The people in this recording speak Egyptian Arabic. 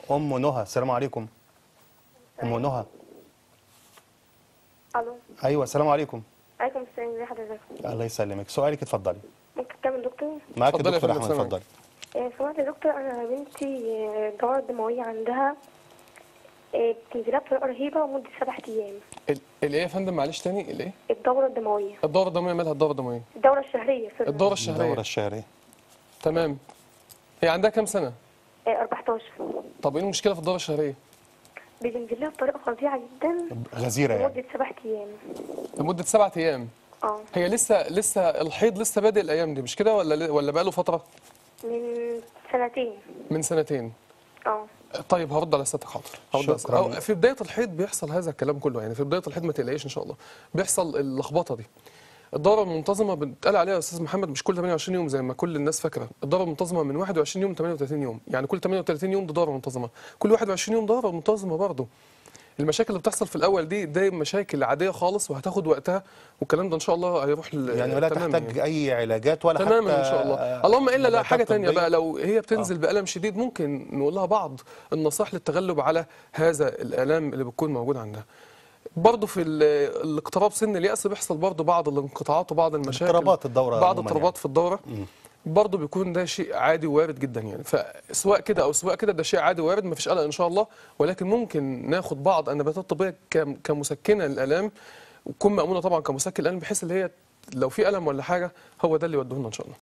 ام نهى السلام عليكم ام نهى الو ايوه السلام عليكم عليكم السلام ازي حضرتك الله يسلمك سؤالك اتفضلي ممكن تكمل دكتور معاك اتفضلي يا الدكتور فندم، احمد سامعك. اتفضلي آه، سمعت يا دكتور انا بنتي آه، الدوره الدمويه عندها آه، بتنزلها بطريقه رهيبه لمده سبع ايام ال- الايه يا فندم معلش تاني الايه الدوره الدمويه الدوره الدمويه مالها الدوره الدمويه الدوره الشهريه سوري الدوره الشهريه الدورة الشهرية تمام هي عندها كام سنه آه، 14 طب ايه المشكله في الدوره الشهريه بتنزل لها بطريقه فظيعه جدا غزيرة يعني لمده سبع ايام لمده سبعة ايام اه هي لسه لسه الحيض لسه بادئ الايام دي مش كده ولا ولا بقاله فتره من سنتين من سنتين اه طيب هرد على سيادتك حاضر هرد على شكراً. أو في بدايه الحيض بيحصل هذا الكلام كله يعني في بدايه الحيض ما تقلقيش ان شاء الله بيحصل اللخبطه دي الدوره المنتظمه بتقال عليها يا استاذ محمد مش كل 28 يوم زي ما كل الناس فاكره الدوره المنتظمه من 21 يوم ل 38 يوم يعني كل 38 يوم دي دوره منتظمه كل 21 يوم دوره منتظمه برضه المشاكل اللي بتحصل في الاول دي دي مشاكل عاديه خالص وهتاخد وقتها والكلام ده ان شاء الله هيروح ل- يعني ولا تمام تحتاج اي علاجات ولا تماما حتى ان شاء الله اللهم الا لا نباتات حاجه تانية طبية؟ بقى لو هي بتنزل بالم شديد ممكن نقول لها بعض النصائح للتغلب على هذا الالام اللي بتكون موجود عندها برضه في ال- الاقتراب سن اليأس بيحصل برضه بعض الانقطاعات وبعض المشاكل اضطرابات الدورة بعض عموماً اضطرابات في الدورة برضه بيكون ده شيء عادي ووارد جدا يعني فسواء كده او سواء كده ده شيء عادي وارد ما فيش قلق ان شاء الله ولكن ممكن ناخد بعض النباتات الطبيه كم- كمسكنه للالام وتكون مامونه طبعا كمسكن الالم بحيث اللي هي لو في الم ولا حاجه هو ده اللي يودوه لنا ان شاء الله